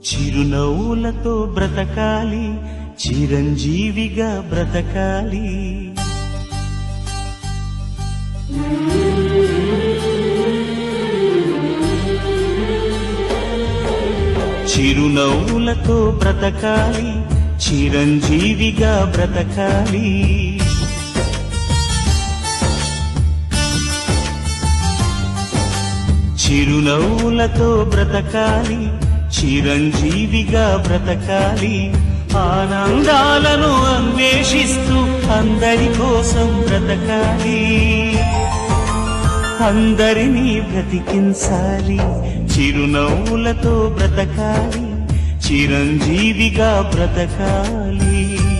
చిరునవ్వులతో బ్రతకాలి చిరంజీవిగా బ్రతకాలి చిరునవ్వులతో బ్రతకాలి చిరంజీవిగా బ్రతకాలి చిరునవ్వులతో బ్రతకాలి చిరంజీవిగా బ్రతకాలి ఆనందాలను అన్వేషిస్తూ అందరి కోసం బ్రతకాలి అందరినీ బ్రతికించాలి చిరునవ్వులతో బ్రతకాలి చిరంజీవిగా బ్రతకాలి